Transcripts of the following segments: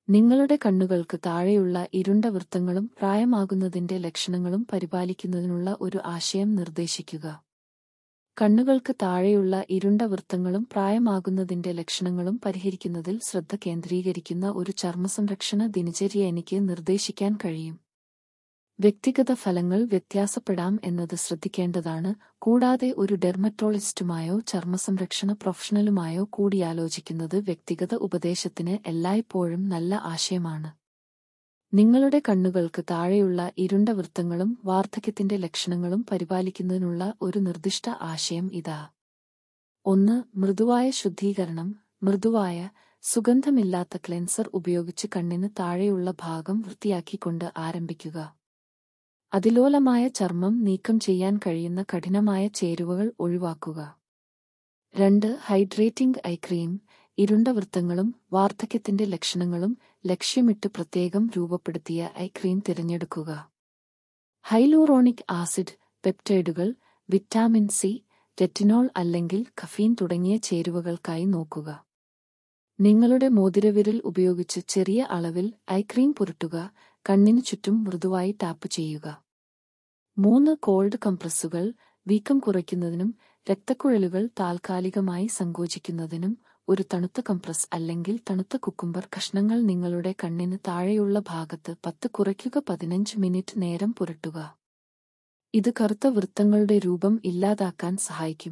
നിങ്ങളുടെ കണ്ണുകൾക്ക് താഴെയുള്ള ഇരുണ്ട വൃത്തങ്ങളും പ്രായമാകുന്നതിന്റെ ലക്ഷണങ്ങളും പരിപാലിക്കുന്നതിനുള്ള ഒരു ആശയം നിർദ്ദേശിക്കുക കണ്ണുകൾക്ക് താഴെയുള്ള ഇരുണ്ട വൃത്തങ്ങളും പ്രായമാകുന്നതിന്റെ ലക്ഷണങ്ങളും പരിഹരിക്കുന്നതിൽ ശ്രദ്ധ കേന്ദ്രീകരിക്കുന്ന ഒരു ചർമ്മസംരക്ഷണ ദിനചര്യ എനിക്ക് നിർദ്ദേശിക്കാൻ കഴിയും വ്യക്തിഗത ഫലങ്ങൾ വ്യത്യാസപ്പെടാം എന്നത് ശ്രദ്ധിക്കേണ്ടതാണ് കൂടാതെ ഒരു ഡെർമറ്റോളജിസ്റ്റുമായോ ചർമ്മസംരക്ഷണ പ്രൊഫഷണലുമായോ കൂടിയാലോചിക്കുന്നത് വ്യക്തിഗത ഉപദേശത്തിന് എല്ലായ്പ്പോഴും നല്ല ആശയമാണ് നിങ്ങളുടെ കണ്ണുകൾക്ക് താഴെയുള്ള ഇരുണ്ട വൃത്തങ്ങളും വാർദ്ധക്യത്തിന്റെ ലക്ഷണങ്ങളും പരിപാലിക്കുന്നതിനുള്ള ഒരു നിർദ്ദിഷ്ട ആശയം ഇതാ ഒന്ന് മൃദുവായ ശുദ്ധീകരണം മൃദുവായ സുഗന്ധമില്ലാത്ത ക്ലെൻസർ ഉപയോഗിച്ച് കണ്ണിന് താഴെയുള്ള ഭാഗം വൃത്തിയാക്കിക്കൊണ്ട് ആരംഭിക്കുക അതിലോലമായ ചർമ്മം നീക്കം ചെയ്യാൻ കഴിയുന്ന കഠിനമായ ചേരുവകൾ ഒഴിവാക്കുക രണ്ട് ഹൈഡ്രേറ്റിംഗ് ഐ ക്രീം ഇരുണ്ട വൃത്തങ്ങളും വാർദ്ധക്യത്തിന്റെ ലക്ഷണങ്ങളും ലക്ഷ്യമിട്ട് പ്രത്യേകം രൂപപ്പെടുത്തിയ ഐ ക്രീം തിരഞ്ഞെടുക്കുക ഹൈലൂറോണിക് ആസിഡ് പെപ്റ്റൈഡുകൾ വിറ്റാമിൻ സി രെറ്റിനോൾ അല്ലെങ്കിൽ കഫീൻ തുടങ്ങിയ ചേരുവകൾക്കായി നോക്കുക നിങ്ങളുടെ മോതിരവിരൽ ഉപയോഗിച്ച് ചെറിയ അളവിൽ ഐ ക്രീം പുരട്ടുക കണ്ണിനു ചുറ്റും മൃദുവായി ടാപ്പ് ചെയ്യുക മൂന്ന് കോൾഡ് കംപ്രസ്സുകൾ വീക്കം കുറയ്ക്കുന്നതിനും രക്തക്കുഴലുകൾ താൽക്കാലികമായി സങ്കോചിക്കുന്നതിനും ഒരു തണുത്ത കംപ്രസ് അല്ലെങ്കിൽ തണുത്ത കുക്കുംബർ കഷ്ണങ്ങൾ നിങ്ങളുടെ കണ്ണിന് താഴെയുള്ള ഭാഗത്ത് പത്ത് കുറയ്ക്കുക പതിനഞ്ച് മിനിറ്റ് നേരം പുരട്ടുക ഇത് കറുത്ത വൃത്തങ്ങളുടെ രൂപം ഇല്ലാതാക്കാൻ സഹായിക്കും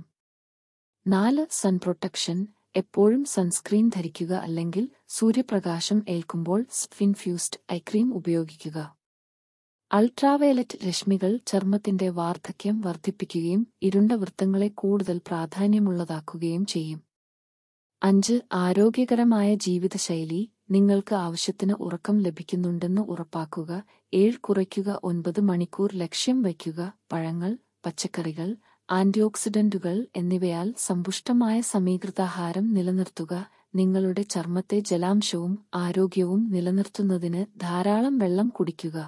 നാല് സൺ പ്രൊട്ടക്ഷൻ എപ്പോഴും സൺസ്ക്രീൻ ധരിക്കുക അല്ലെങ്കിൽ സൂര്യപ്രകാശം ഏൽക്കുമ്പോൾ സ്ഫിൻഫ്യൂസ്ഡ് ഐക്രീം ഉപയോഗിക്കുക അൾട്രാവയലറ്റ് രശ്മികൾ ചർമ്മത്തിന്റെ വാർദ്ധക്യം വർദ്ധിപ്പിക്കുകയും ഇരുണ്ട വൃത്തങ്ങളെ കൂടുതൽ പ്രാധാന്യമുള്ളതാക്കുകയും ചെയ്യും അഞ്ച് ആരോഗ്യകരമായ ജീവിതശൈലി നിങ്ങൾക്ക് ആവശ്യത്തിന് ഉറക്കം ലഭിക്കുന്നുണ്ടെന്ന് ഉറപ്പാക്കുക ഏഴ് കുറയ്ക്കുക ഒൻപത് മണിക്കൂർ ലക്ഷ്യം വയ്ക്കുക പഴങ്ങൾ പച്ചക്കറികൾ ആന്റിഓക്സിഡന്റുകൾ എന്നിവയാൽ സമ്പുഷ്ടമായ സമീകൃതാഹാരം നിലനിർത്തുക നിങ്ങളുടെ ചർമ്മത്തെ ജലാംശവും ആരോഗ്യവും നിലനിർത്തുന്നതിന് ധാരാളം വെള്ളം കുടിക്കുക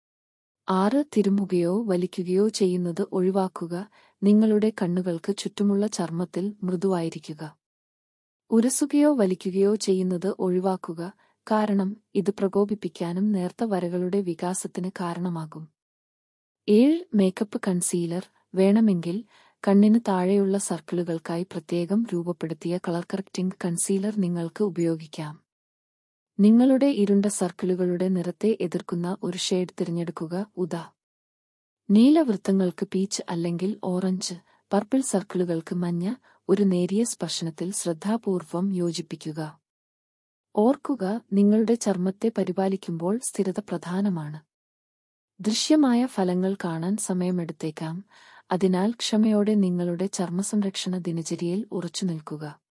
ആറ് തിരുമുകയോ വലിക്കുകയോ ചെയ്യുന്നത് ഒഴിവാക്കുക നിങ്ങളുടെ കണ്ണുകൾക്ക് ചുറ്റുമുള്ള ചർമ്മത്തിൽ മൃദുവായിരിക്കുക ഉരസുകയോ വലിക്കുകയോ ചെയ്യുന്നത് ഒഴിവാക്കുക കാരണം ഇത് പ്രകോപിപ്പിക്കാനും നേർത്ത വരകളുടെ വികാസത്തിന് കാരണമാകും ഏഴ് മേക്കപ്പ് കൺസീലർ വേണമെങ്കിൽ കണ്ണിന് താഴെയുള്ള സർക്കിളുകൾക്കായി പ്രത്യേകം രൂപപ്പെടുത്തിയ കളർ കറക്റ്റിംഗ് കൺസീലർ നിങ്ങൾക്ക് ഉപയോഗിക്കാം നിങ്ങളുടെ ഇരുണ്ട സർക്കിളുകളുടെ നിറത്തെ എതിർക്കുന്ന ഒരു ഷെയ്ഡ് തിരഞ്ഞെടുക്കുക ഉദാ നീലവൃത്തങ്ങൾക്ക് പീച്ച് അല്ലെങ്കിൽ ഓറഞ്ച് പർപ്പിൾ സർക്കിളുകൾക്ക് മഞ്ഞ ഒരു നേരിയ സ്പർശനത്തിൽ ശ്രദ്ധാപൂർവം യോജിപ്പിക്കുക ഓർക്കുക നിങ്ങളുടെ ചർമ്മത്തെ പരിപാലിക്കുമ്പോൾ സ്ഥിരത പ്രധാനമാണ് ദൃശ്യമായ ഫലങ്ങൾ കാണാൻ സമയമെടുത്തേക്കാം അതിനാൽ ക്ഷമയോടെ നിങ്ങളുടെ ചർമ്മസംരക്ഷണ ദിനചര്യയിൽ ഉറച്ചുനിൽക്കുക